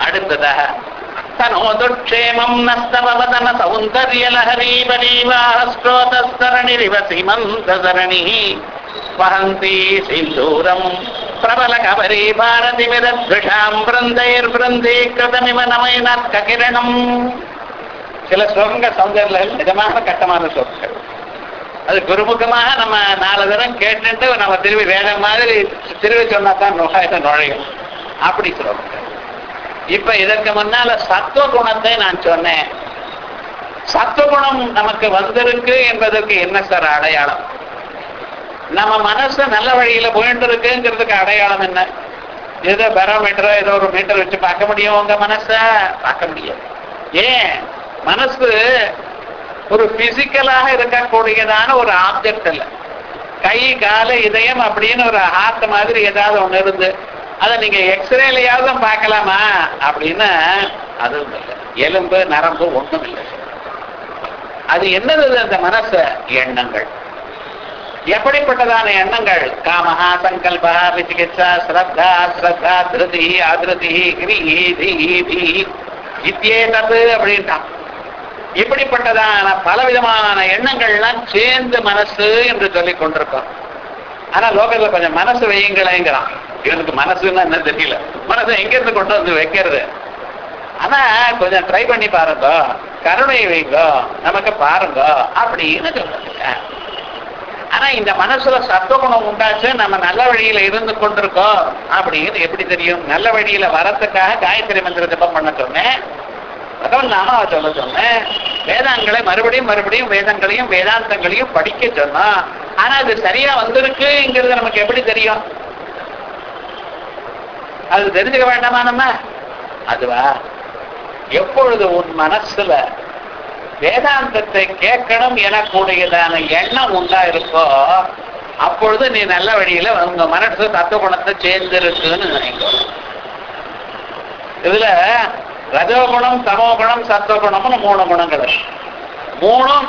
அடுத்ததாக தனோதுக்ஷேமம் நஸ்தவதன சௌந்தர்ய லஹரி பரீவாஸ்ரோதரணி சீமந்த சரணி வஹந்தி சிந்தூரம் பிரபல கபரி பாரதி விரத்விஷாம் பிருந்தைர் பிருந்தீகிருதமிவ நமைனாத்க கிரணம் சில ஸ்லோகங்கள் சௌந்தர்யில் நிஜமாக கட்டமான ஸ்லோகங்கள் அது குருமுகமாக நம்ம நாலு தரம் கேட்டுட்டு நம்ம திரும்பி வேற மாதிரி திரும்பி சொன்னா தான் நுழைய நுழையும் அப்படி ஸ்லோகங்கள் இப்ப இதற்கு முன்னால சத்துவ குணத்தை நான் சொன்னேன் சத்துவகுணம் நமக்கு வந்திருக்கு என்பதற்கு என்ன சார் அடையாளம் நம்ம மனசு நல்ல வழியில போயிட்டு இருக்குங்கிறதுக்கு அடையாளம் என்ன ஏதோ பேரோமீட்டரோ ஏதோ ஒரு மீட்டர் வச்சு பார்க்க முடியும் உங்க மனச பார்க்க முடியாது ஏன் மனசு ஒரு பிசிக்கலாக இருக்கக்கூடியதான ஒரு ஆப்ஜெக்ட் அல்ல கை காலு இதயம் அப்படின்னு ஒரு ஹார்ட் மாதிரி ஏதாவது ஒண்ணு இருந்து அதை நீங்க எக்ஸ்ரேலையாவது பார்க்கலாமா அப்படின்னா அதுவும் இல்லை எலும்பு நரம்பு ஒண்ணும் இல்லை அது என்னது அந்த மனச எண்ணங்கள் எப்படிப்பட்டதான எண்ணங்கள் காமஹா சங்கல்பா விசிகிச்சா ஸ்ரத்தா ஸ்ரத்தா திருதி அதிருதி கிரீ தி தி இத்தியேதது அப்படின்ட்டான் இப்படிப்பட்டதான பலவிதமான எண்ணங்கள்லாம் சேர்ந்து மனசு என்று சொல்லிக் கொண்டிருக்கோம் ஆனா லோகத்துல கொஞ்சம் மனசு வையுங்களேங்கிறான் இவனுக்கு மனசுன்னா என்ன தெரியல மனசை எங்க இருந்து கொண்டு வந்து வைக்கிறது ஆனா கொஞ்சம் ட்ரை பண்ணி பாருங்க கருணை வைங்க நமக்கு பாருங்க அப்படின்னு சொல்றாங்க ஆனா இந்த மனசுல சத்துவகுணம் உண்டாச்சு நம்ம நல்ல வழியில இருந்து கொண்டிருக்கோம் அப்படின்னு எப்படி தெரியும் நல்ல வழியில வரத்துக்காக காயத்ரி மந்திர ஜபம் பண்ண சொன்னேன் பகவன் நாமாவை சொல்ல சொன்னேன் வேதாங்களை மறுபடியும் மறுபடியும் வேதங்களையும் வேதாந்தங்களையும் படிக்க சொன்னோம் ஆனா அது சரியா வந்திருக்குங்கிறது நமக்கு எப்படி தெரியும் அது தெரிஞ்சுக்க வேண்டாமா நம்ம அதுவா எப்பொழுது உன் மனசுல வேதாந்தத்தை கேட்கணும் எனக்கூடியதான எண்ணம் உண்டா இருக்கோ அப்பொழுது நீ நல்ல வழியில உங்க மனசு தத்துவ குணத்தை சேர்ந்திருக்குன்னு நினைக்கும் இதுல ரஜோகுணம் தமோகுணம் சத்துவகுணம்னு மூணு குணங்கள் இருக்கு. மூணும்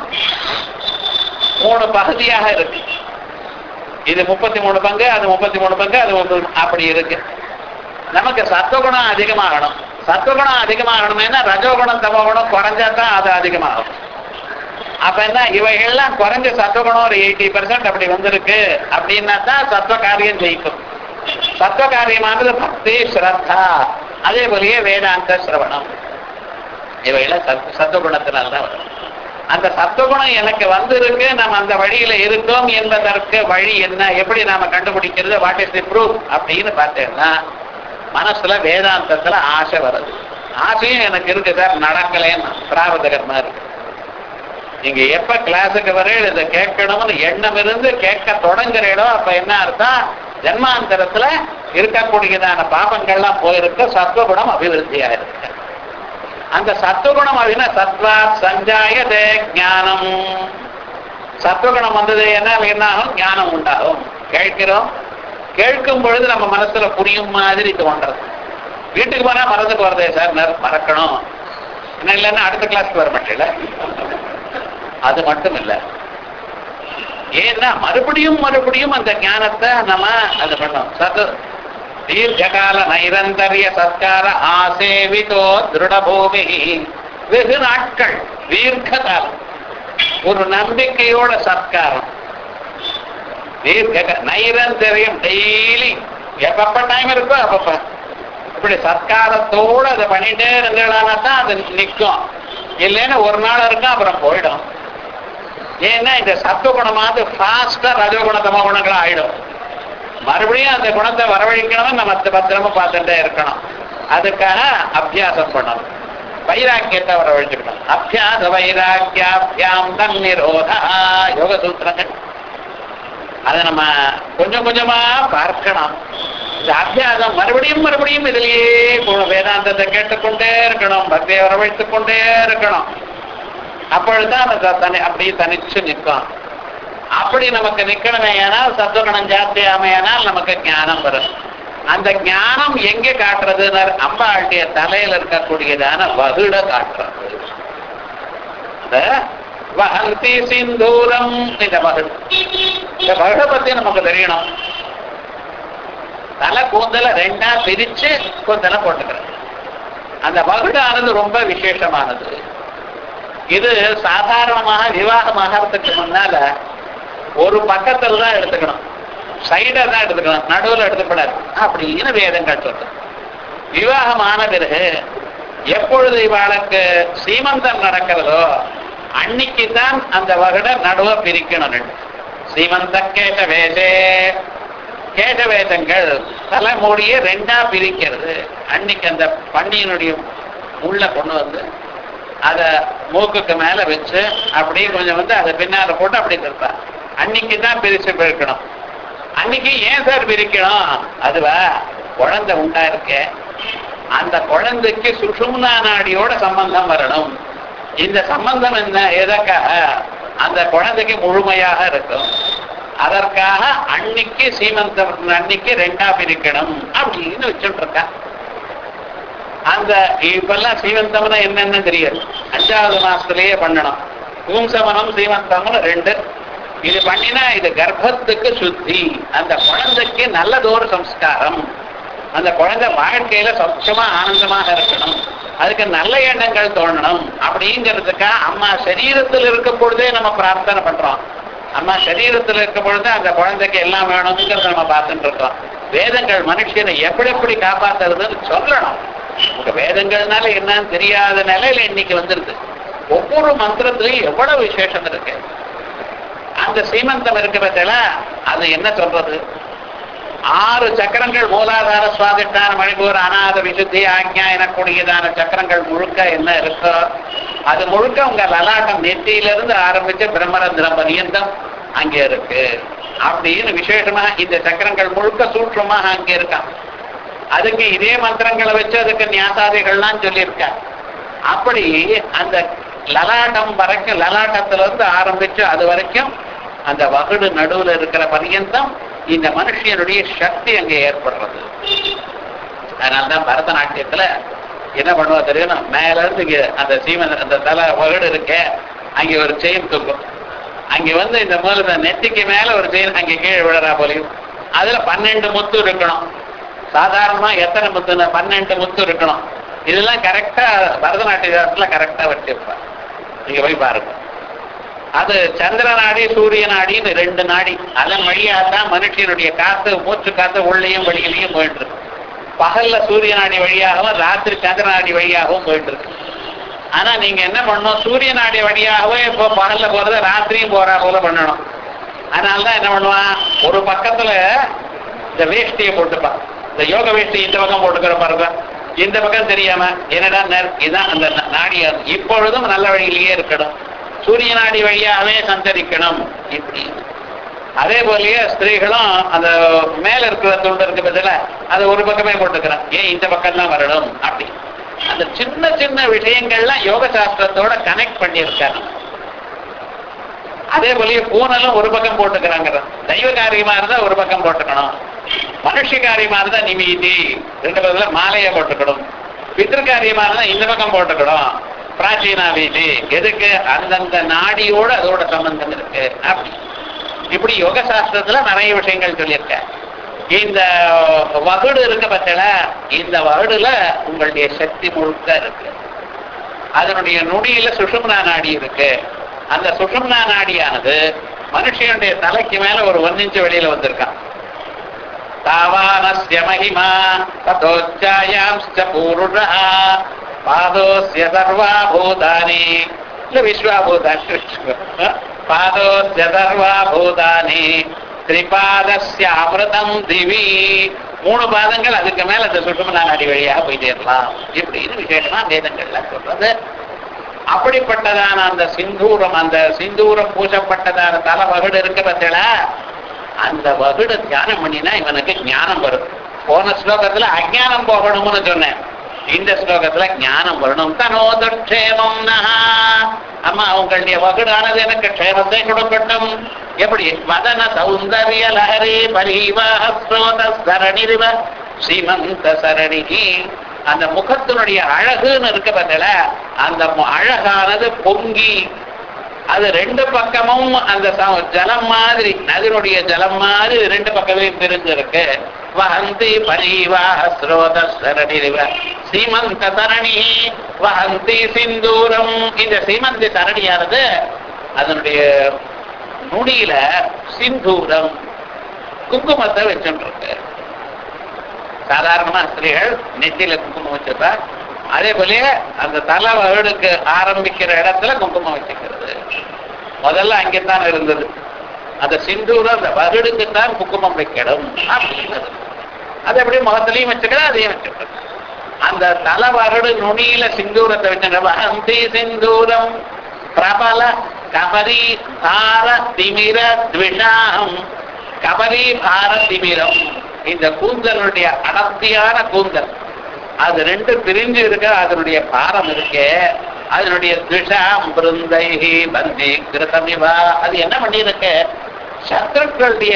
மூணு பகுதியாக இருக்கு இது முப்பத்தி மூணு பங்கு அது முப்பத்தி மூணு பங்கு அது ஒரு அப்படி இருக்கு நமக்கு சத்துவகுணம் அதிகமாகணும் சத்துவகுணம் அதிகமாகணுமேனா ரஜோகுணம் தமோகுணம் குறைஞ்சா தான் அது அதிகமாகும் அப்ப என்ன இவைகள்லாம் குறைஞ்ச சத்துவகுணம் ஒரு எயிட்டி பர்சன்ட் அப்படி வந்திருக்கு அப்படின்னா தான் சத்துவ காரியம் ஜெயிக்கும் சத்துவ காரியமானது பக்தி ஸ்ரத்தா அதே போலயே வேதாந்த சிரவணம் இவையெல்லாம் சத் சத்துவகுணத்தினால்தான் வரும் அந்த சத்துவகுணம் எனக்கு வந்திருக்கு நம்ம அந்த வழியில இருக்கோம் என்பதற்கு வழி என்ன எப்படி நாம கண்டுபிடிக்கிறது வாட் இஸ் தி ப்ரூஃப் அப்படின்னு பார்த்தேன்னா மனசுல வேதாந்தத்துல ஆசை வருது ஆசையும் எனக்கு இருக்கு சார் நடக்கலேன்னு பிராரத கர்மா இருக்கு நீங்க எப்ப கிளாஸுக்கு வரையில் இதை கேட்கணும்னு எண்ணம் இருந்து கேட்க தொடங்குறீடோ அப்ப என்ன அர்த்தம் ஜன்மாந்தரத்துல இருக்கக்கூடியதான பாபங்கள்லாம் போயிருக்கு சத்துவகுணம் அபிவிருத்தியா இருக்கு அந்த சத்துவகுணம் அப்படின்னா சத்வா சஞ்சாயதே ஞானம் சத்துவகுணம் வந்தது என்ன என்ன ஆகும் ஞானம் உண்டாகும் கேட்கிறோம் கேட்கும் பொழுது நம்ம மனசுல புரியும் மாதிரி தோன்றது வீட்டுக்கு போனா மறந்துட்டு வருதே சார் நர்- மறக்கணும் என்ன இல்லைன்னா அடுத்த கிளாஸ்க்கு வர மாட்டேல அது மட்டும் இல்லை ஏன்னா மறுபடியும் மறுபடியும் அந்த ஞானத்தை நம்ம அது பண்ணோம் சத்து தீர்க்ககால நைரந்தரிய சத்கார ஆசேவிதோ திருடபூமி வெகு நாட்கள் தீர்க்க காலம் ஒரு நம்பிக்கையோட சத்காரம் தீர்க்க நைரந்தரியம் டெய்லி எப்பப்ப டைம் இருக்கோ அப்பப்ப இப்படி சத்காரத்தோட அதை பண்ணிட்டே இருந்தானா தான் அது நிற்கும் இல்லைன்னா ஒரு நாள் இருக்கும் அப்புறம் போயிடும் ஏன்னா இந்த சத்துவ குணமாவது ஃபாஸ்டா ரஜோகுண தமோ குணங்களா ஆயிடும் மறுபடியும் அந்த குணத்தை வரவழைக்கணும் நம்ம பத்து பத்திரமா பார்த்துட்டே இருக்கணும் அதுக்காக அபியாசம் பண்ணணும் வைராக்கியத்தை வரவழைச்சுக்கணும் அபியாச வைராக்கியாபியாம் தன் நிரோதா யோக சூத்திரங்கள் அதை நம்ம கொஞ்சம் கொஞ்சமா பார்க்கணும் இந்த அபியாசம் மறுபடியும் மறுபடியும் இதுலயே போகணும். வேதாந்தத்தை கேட்டுக்கொண்டே இருக்கணும் பக்தியை வரவழைத்துக் கொண்டே இருக்கணும் அப்பொழுதுதான் அது தனி அப்படியே தனிச்சு நிற்கும் அப்படி நமக்கு நிக்கணுமே ஆனால் சத்துவகுணம் ஜாஸ்தியாமையானால் நமக்கு ஞானம் வரும் அந்த ஞானம் எங்கே காட்டுறதுன்னு அம்பாளுடைய தலையில இருக்கக்கூடியதான வகுட காட்டுறது அந்த வஹந்தி சிந்தூரம் இந்த மகள் இந்த மகளை பத்தி நமக்கு தெரியணும் தலை கூந்தல ரெண்டா பிரிச்சு கூந்தலை போட்டுக்கிறது அந்த வகுடானது ரொம்ப விசேஷமானது இது சாதாரணமாக விவாகமாகறதுக்கு முன்னால ஒரு பக்கத்துல தான் எடுத்துக்கணும் சைடா தான் எடுத்துக்கணும் நடுவில் எடுத்துக்கூடாது அப்படின்னு வேதங்கள் சொல்றது விவாகமான பிறகு எப்பொழுது இவாளுக்கு சீமந்தம் நடக்கிறதோ அன்னைக்கு தான் அந்த வகுட நடுவ பிரிக்கணும் ரெண்டு. சீமந்த கேட்ட வேதே கேட்ட வேதங்கள் தலைமூடிய ரெண்டா பிரிக்கிறது அன்னைக்கு அந்த பண்டிகையினுடைய உள்ள கொண்டு வந்து அத மூக்குக்கு மேல வச்சு அப்படியே கொஞ்சம் வந்து அதை பின்னால போட்டு அப்படி திருப்பா அன்னைக்கு தான் பிரிச்சு பிரிக்கணும் அன்னைக்கு ஏன் சார் பிரிக்கணும் அதுவா குழந்தை உண்டா இருக்கே அந்த குழந்தைக்கு சுஷும்னா நாடியோட சம்பந்தம் வரணும் இந்த சம்பந்தம் என்ன எதற்காக அந்த குழந்தைக்கு முழுமையாக இருக்கும் அதற்காக அன்னைக்கு சீமந்தம் அன்னைக்கு ரெண்டா பிரிக்கணும் அப்படின்னு வச்சுட்டு இருக்கா அந்த இப்பெல்லாம் சீமந்தம்னா என்னன்னு தெரியாது அஞ்சாவது மாசத்திலேயே பண்ணணும் பூம்சமனம் சீமந்தம்னு ரெண்டு இது பண்ணினா இது கர்ப்பத்துக்கு சுத்தி அந்த குழந்தைக்கு நல்லதொரு சம்ஸ்காரம் அந்த குழந்தை வாழ்க்கையில சௌட்சமா ஆனந்தமாக இருக்கணும் அதுக்கு நல்ல எண்ணங்கள் தோணணும் அப்படிங்கிறதுக்காக அம்மா சரீரத்தில் இருக்கும் பொழுதே நம்ம பிரார்த்தனை பண்றோம் அம்மா சரீரத்தில் இருக்கும் பொழுது அந்த குழந்தைக்கு எல்லாம் வேணுங்கிறத நம்ம பார்த்துட்டு இருக்கோம் வேதங்கள் மனுஷனை எப்படி எப்படி காப்பாத்துறதுன்னு சொல்லணும் உங்க வேதங்கள்னால என்னன்னு தெரியாத நிலையில இன்னைக்கு வந்துருது ஒவ்வொரு மந்திரத்திலையும் எவ்வளவு விசேஷம் இருக்கு அந்த சீமந்தம் இருக்கிறதுல அது என்ன சொல்றது ஆறு சக்கரங்கள் மூலாதார சுவாதிஷ்டான மணிபூர் அநாத விசுத்தி ஆக்ஞா எனக்கூடியதான சக்கரங்கள் முழுக்க என்ன இருக்கோ அது முழுக்க உங்க லலாட்டம் நெத்தியிலிருந்து ஆரம்பிச்சு பிரம்மரந்திரம் பரியந்தம் அங்கே இருக்கு அப்படின்னு விசேஷமா இந்த சக்கரங்கள் முழுக்க சூட்சமாக அங்கே இருக்கான் அதுக்கு இதே மந்திரங்களை வச்சு அதுக்கு ஞாசாதிகள்லாம் சொல்லியிருக்கா அப்படி அந்த லலாட்டம் வரைக்கும் லலாட்டத்துல இருந்து ஆரம்பிச்சு அது வரைக்கும் அந்த வகுடு நடுவுல இருக்கிற பரியந்தம் இந்த மனுஷனுடைய சக்தி அங்கே ஏற்படுறது அதனால்தான் பரதநாட்டியத்துல என்ன பண்ணுவா தெரியும் மேல இருந்து இங்க அந்த சீமன் அந்த தலை வகுடு இருக்க அங்க ஒரு செயின் தூக்கும் அங்க வந்து இந்த மூல நெத்திக்கு மேல ஒரு செயின் அங்க கீழே விழறா போலையும் அதுல பன்னெண்டு முத்து இருக்கணும் சாதாரணமா எத்தனை முத்து பன்னெண்டு முத்து இருக்கணும் இதெல்லாம் கரெக்டா பரதநாட்டியத்துல கரெக்டா வச்சிருப்பார் நீங்க போய் பாருங்க அது சந்திர நாடி சூரிய நாடின்னு ரெண்டு நாடி அதன் வழியாக தான் மனுஷனுடைய காத்து மூச்சு காத்து உள்ளேயும் வெளியிலையும் போயிட்டு இருக்கு பகல்ல சூரிய நாடி வழியாகவும் ராத்திரி சந்திர நாடி வழியாகவும் போயிட்டு இருக்கு ஆனா நீங்க என்ன பண்ணணும் சூரிய நாடி வழியாகவே இப்போ பகல்ல போறத ராத்திரியும் போறா போல பண்ணணும் அதனாலதான் என்ன பண்ணுவான் ஒரு பக்கத்துல இந்த வேஷ்டியை போட்டுப்பான் இந்த யோக வேஷ்டி இந்த பக்கம் போட்டுக்கிற பாருங்க இந்த பக்கம் தெரியாம என்னடா நெர்- இதான் அந்த ந- நாடி அது. இப்பொழுதும் நல்ல வழியிலேயே இருக்கணும் சூரிய நாடி வழியாகவே சஞ்சரிக்கணும் இப்படி அதே போலயே ஸ்திரீகளும் அந்த மேல இருக்கிற துண்டு இருக்கு பதில அதை ஒரு பக்கமே போட்டுக்கிறான் ஏன் இந்த பக்கம் தான் வரணும் அப்படி அந்த சின்ன சின்ன விஷயங்கள்லாம் யோக சாஸ்திரத்தோட கனெக்ட் பண்ணியிருக்காரு அதே போலயே பூனலும் ஒரு பக்கம் போட்டுக்கிறாங்க தெய்வ காரியமா இருந்தா ஒரு பக்கம் போட்டுக்கணும் மனுஷ காரியமா இருந்தா நிமிதி ரெண்டு பக்கத்துல மாலையை போட்டுக்கணும் பித்திரு காரியமா இருந்தா இந்த பக்கம் போட்டுக்கணும் பிராச்சீனா வீதி எதுக்கு அந்தந்த நாடியோட அதோட சம்பந்தம் இருக்கு அப்படி இப்படி யோக சாஸ்திரத்துல நிறைய விஷயங்கள் சொல்லியிருக்க இந்த வகுடு இருக்கு பத்தில இந்த வகுடுல உங்களுடைய சக்தி முழுக்க இருக்கு அதனுடைய நுடியில சுஷும்னா நாடி இருக்கு அந்த சுஷும்னா நாடியானது மனுஷனுடைய தலைக்கு மேல ஒரு ஒன்னிஞ்சு வெளியில வந்திருக்கான் தாவானஸ்ய மகிமா ததோச்சாயாம்ஸ்ச பூருஷா பாதோஸ்ய சர்வா பூதானி இல்ல விஸ்வாபூதானி வச்சுக்கோ. பாதோஸ்ய சர்வா பூதானி திரிபாதஸ்ய அமிர்தம் திவி மூணு பாதங்கள் அதுக்கு மேல அந்த சுற்றுமனா நாடி வழியாக போய் சேரலாம் இப்படின்னு விசேஷமா வேதங்கள்ல சொல்றது அப்படிப்பட்டதான அந்த சிந்தூரம் அந்த சிந்தூரம் பூசப்பட்டதான தல வகுடு இருக்க பார்த்தீங்களா அந்த வகுடு தியானம் பண்ணினா இவனுக்கு ஞானம் வரும் போன ஸ்லோகத்துல அஜானம் போகணும்னு சொன்னேன் இந்த ஸ்லோகத்துல ஞானம் வரணும் தனோதக்ஷேமம் நஹா அம்மா உங்களுடைய வகுடானது எனக்கு க்ஷேமத்தை கொடுக்கட்டும் எப்படி வதன சௌந்தரிய லஹரி பரிவாக ஸ்ரோத சரணிரிவ சீமந்த சரணிகி அந்த முகத்தினுடைய அழகுன்னு இருக்க பார்த்தல அந்த மு- அழகானது பொங்கி அது ரெண்டு பக்கமும் அந்த ச- ஜலம் மாதிரி நதினுடைய ஜலம் மாதிரி ரெண்டு பக்கமே பிரிஞ்சு இருக்கு வஹந்தி பரீவாஹ ஸ்ரோத சரணிரிவ சீமந்த தரணி வஹந்தி சிந்தூரம் இந்த சீமந்தி தரணியானது அதனுடைய நுடியில சிந்தூரம் குங்குமத்தை வச்சுருக்கு சாதாரணமா ஸ்திரீகள் நெத்தியில குங்குமம் வச்சிருப்பா அதே போல அந்த தலை வழுக்கு ஆரம்பிக்கிற இடத்துல குங்குமம் வச்சுக்கிறது முதல்ல அங்கேதான் இருந்தது அந்த சிந்தூரம் அந்த வகுடுக்கு தான் குங்குமம் வைக்கணும் அப்படிங்கிறது அது அப்படியே முகத்திலையும் வச்சுக்கலாம் அதையும் வச்சுக்கலாம் அந்த தலை வகுடு நுனியில சிந்தூரத்தை வச்சுங்க சிந்தூரம் பிரபல கபரி தார திமிர த்விஷாம் கபரி பார திமிரம் இந்த கூந்தலுடைய அடர்த்தியான கூந்தல் அது ரெண்டு பிரிஞ்சு இருக்க அதனுடைய பாரம் இருக்கே அதனுடைய திஷாம் பிருந்தை பந்தி கிருதமிவா அது என்ன பண்ணியிருக்கு சத்ருக்களுடைய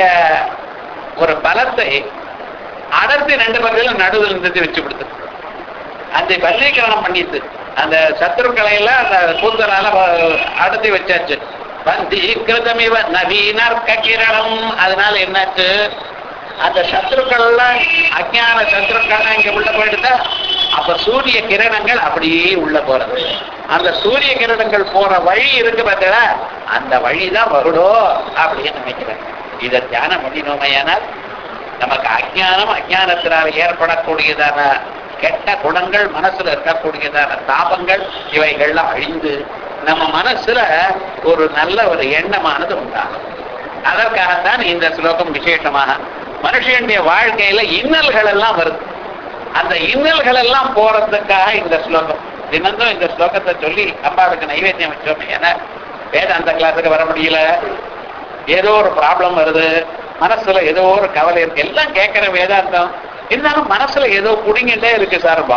ஒரு பலத்தை அடர்த்தி ரெண்டு பக்கத்துல நடுவில் இருந்தது வச்சு கொடுத்து அந்த வல்லீகரணம் பண்ணிட்டு அந்த சத்ருக்களை எல்லாம் அந்த கூந்தலால வ- அடர்த்தி வச்சாச்சு பந்தி கிருதமிவ நவீனர்க்க கிரணம் அதனால என்னாச்சு அந்த சத்ருக்கள் எல்லாம் அஜான சத்ருக்கள்லாம் இங்க உள்ள போயிடுதா அப்ப சூரிய கிரணங்கள் அப்படியே உள்ள போறது அந்த சூரிய கிரணங்கள் போற வழி இருக்கு பார்த்தீங்களா அந்த வழிதான் வருடும் அப்படின்னு நினைக்கிறேன் இதை தியானம் பண்ணினோமையானால் நமக்கு அஜானம் அஜானத்தினால் ஏற்படக்கூடியதான கெட்ட குணங்கள் மனசுல இருக்கக்கூடியதான தாபங்கள் இவைகள்லாம் அழிந்து நம்ம மனசுல ஒரு நல்ல ஒரு எண்ணமானது உண்டாகும் அதற்காகத்தான் இந்த ஸ்லோகம் விசேஷமாக மனுஷனுடைய வாழ்க்கையில இன்னல்கள் எல்லாம் வருது அந்த இன்னல்கள் எல்லாம் போறதுக்காக இந்த ஸ்லோகம் தினந்தும் இந்த ஸ்லோகத்தை சொல்லி அம்பாளுக்கு நைவேத்தியம் வச்சோம் ஏன்னா வேதாந்த கிளாஸுக்கு வர முடியல ஏதோ ஒரு ப்ராப்ளம் வருது மனசுல ஏதோ ஒரு கவலை இருக்கு எல்லாம் கேட்கிற வேதாந்தம் இருந்தாலும் மனசுல ஏதோ குடிங்கிட்டே இருக்கு சார்பா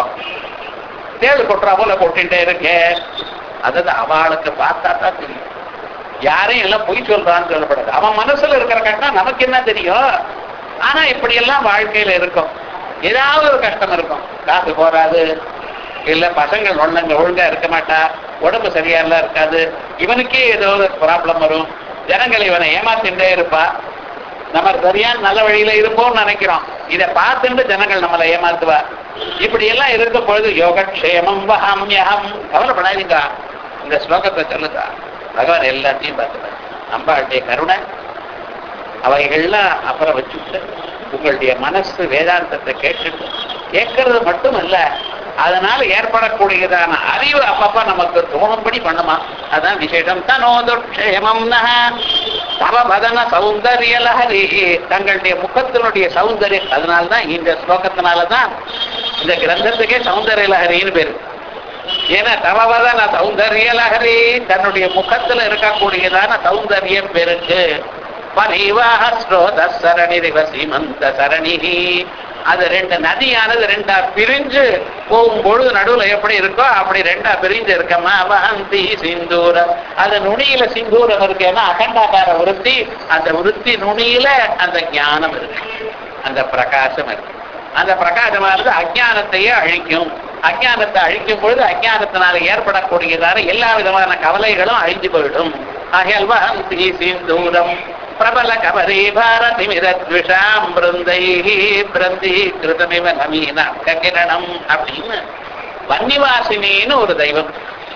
தேடு கொட்டுறா போல கொட்டிகிட்டே இருக்கே அதாவது அவளுக்கு பார்த்தா தான் தெரியும் யாரையும் எல்லாம் பொய் சொல்றான்னு சொல்லப்படாது அவன் மனசுல இருக்கிற கஷ்டம் நமக்கு என்ன தெரியும் ஆனா இப்படி எல்லாம் வாழ்க்கையில இருக்கும் ஏதாவது ஒரு கஷ்டம் இருக்கும் காசு போறாது இல்ல பசங்கள் ஒண்ணுங்க ஒழுங்கா இருக்க மாட்டா உடம்பு சரியா எல்லாம் இருக்காது இவனுக்கே ஏதோ ஒரு ப்ராப்ளம் வரும் ஜனங்கள் இவனை ஏமாத்திட்டே இருப்பா நம்ம சரியான நல்ல வழியில இருப்போம்னு நினைக்கிறோம் இதை பார்த்துட்டு ஜனங்கள் நம்மளை ஏமாத்துவா இப்படி எல்லாம் இருக்கும் பொழுது யோகக்ஷேமம் வஹாமியகம் கவலைப்படாதீங்க இந்த ஸ்லோகத்தை சொல்லுதா பகவான் எல்லாத்தையும் பார்த்துப்பார் அம்பாளுடைய கருணை அவைகள்லாம் அப்புறம் வச்சுட்டு உங்களுடைய மனசு வேதாந்தத்தை கேட்டுட்டு கேட்கறது மட்டும் இல்ல அதனால ஏற்படக்கூடியதான அறிவு அப்பப்ப நமக்கு தோணும்படி பண்ணுமா அதான் விசேஷம் தனோதுஷேமம் தவபதன சௌந்தரிய லஹரி தங்களுடைய முகத்தினுடைய சௌந்தரியம் அதனால்தான் இந்த ஸ்லோகத்தினாலதான் இந்த கிரந்தத்துக்கே சௌந்தரிய லஹரின்னு பேரு ஏன்னா தவவதன சௌந்தரிய லஹரி தன்னுடைய முகத்துல இருக்கக்கூடியதான சௌந்தரியம் பெருக்கு பரிவாக ஸ்ரோத சரணி சீமந்த சரணி அது ரெண்டு நதியானது ரெண்டா பிரிஞ்சு போகும்பொழுது நடுவுல எப்படி இருக்கோ அப்படி ரெண்டா பிரிஞ்சு இருக்கமா வந்தி சிந்தூரம் அது நுனியில சிந்தூரம் இருக்கேன்னா அகண்டாகார விருத்தி அந்த விருத்தி நுனியில அந்த ஞானம் இருக்கு அந்த பிரகாசம் இருக்கு அந்த பிரகாசமானது அஜானத்தையே அழிக்கும் அஜானத்தை அழிக்கும் பொழுது அஜானத்தினால ஏற்படக்கூடியதான எல்லா விதமான கவலைகளும் அழிஞ்சு போயிடும் ஆகையால் வந்தி சிந்தூரம் பிரபல கபரி பாரதி மிதத்விஷாம் பிருந்தை பிருந்தி கிருதமிவ நமீன கிரணம் அப்படின்னு வன்னிவாசினின்னு ஒரு தெய்வம்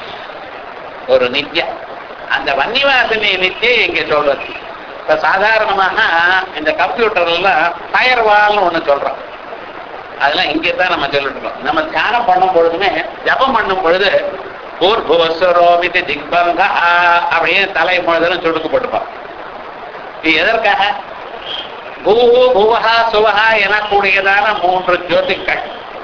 ஒரு நித்யா அந்த வன்னிவாசினி நித்தியை இங்க சொல்றது இப்ப சாதாரணமாக இந்த கம்ப்யூட்டர்ல எல்லாம் ஃபயர் வால்னு ஒண்ணு சொல்றோம் அதெல்லாம் இங்கே தான் நம்ம சொல்லிட்டு இருக்கோம் நம்ம தியானம் பண்ணும் பொழுதுமே ஜபம் பண்ணும் பொழுது பூர்புவஸ்வரோமிதி திக்பங்க அப்படியே தலை முழுதலும் சுடுக்கப்பட்டுப்பான் இது எதற்காக பூஹு புவஹா சுவஹா எனக்கூடியதான மூன்று ஜோதிகள்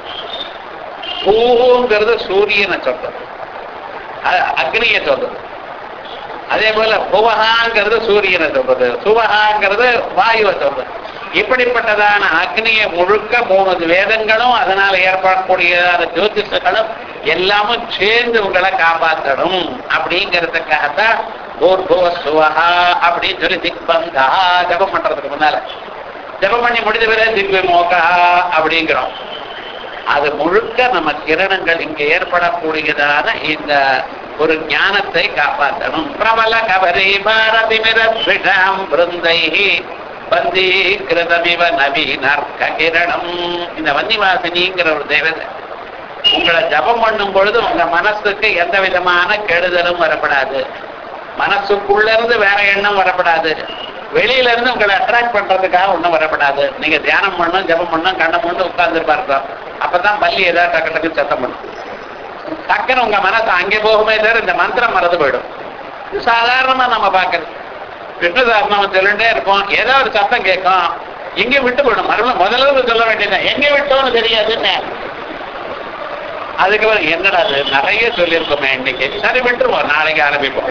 பூஹுங்கிறது சூரியனை சொல்றது அ- அக்னியை சொல்றது அதே போல புவஹாங்கிறது சூரியனை சொல்றது சுவஹாங்கிறது வாயுவை சொல்றது இப்படிப்பட்டதான அக்னியை முழுக்க மூணு வேதங்களும் அதனால ஏற்படக்கூடியதான ஜோதிஷங்களும் எல்லாமும் சேர்ந்து உங்களை காப்பாற்றணும் அப்படிங்கிறதுக்காகத்தான் பூர்புவ சுவஹா அப்படின்னு சொல்லி திக்பந்தா ஜபம் பண்றதுக்கு முன்னால ஜபம் பண்ணி முடிஞ்ச பிறகு திக்வி மோகா அப்படிங்கிறோம் அது முழுக்க நம்ம கிரணங்கள் இங்க ஏற்படக்கூடியதான இந்த ஒரு ஞானத்தை காப்பாற்றணும் பிரபல கபரி பாரதி மிரத்விஷாம் பிருந்தை வந்தி கிருதமிவ நவீனர்க்க கிரணம் இந்த வன்னிவாசினிங்கிற ஒரு தேவதை உங்களை ஜபம் பண்ணும் பொழுது உங்க மனசுக்கு எந்த விதமான கெடுதலும் வரப்படாது மனசுக்குள்ள இருந்து வேற எண்ணம் வரப்படாது வெளியில இருந்து உங்களை அட்ராக்ட் பண்றதுக்காக ஒண்ணும் வரப்படாது நீங்க தியானம் பண்ணும் ஜபம் பண்ணும் கண்ணை மூண்டு உட்கார்ந்து பார்த்தோம் அப்பதான் பள்ளி ஏதாவது டக்கு டக்கு சத்தம் பண்ணும் டக்குன்னு உங்க மனசு அங்கே போகுமே தவிர இந்த மந்திரம் மறந்து போயிடும் இது சாதாரணமா நம்ம பார்க்கறது கிருஷ்ணதாரணம் சொல்லிட்டே இருப்போம் ஏதோ ஒரு சத்தம் கேட்கும் எங்க விட்டு போயிடும் மறுபடியும் முதல்ல இருந்து சொல்ல வேண்டியது எங்க விட்டோம்னு தெரியாதுன்னு அதுக்கப்புறம் என்னடா அது நிறைய சொல்லியிருக்கோமே இன்னைக்கு சரி விட்டுருவோம் நாளைக்கு ஆரம்பிப்போம்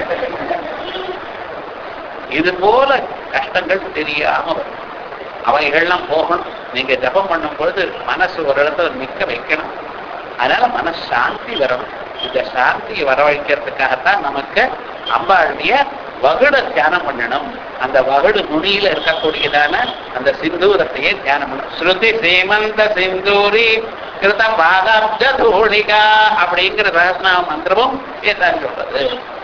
இது போல கஷ்டங்கள் தெரியாம வரும் அவைகள்லாம் போகணும் நீங்க ஜபம் பண்ணும் பொழுது மனசு ஒரு இடத்துல நிக்க வைக்கணும் அதனால மனசு சாந்தி வரணும் இந்த சாந்தியை வரவழைக்கிறதுக்காகத்தான் நமக்கு அம்பாளுடைய வகுட தியானம் பண்ணணும் அந்த வகுடு நுனியில இருக்கக்கூடியதான அந்த சிந்தூரத்தையே தியானம் பண்ணணும் ஸ்ருதி சீமந்த சிந்தூரி கிருத பாதாப்ஜ தூளிகா அப்படிங்கிற ரகசிய மந்திரமும் ஏதான் சொல்றது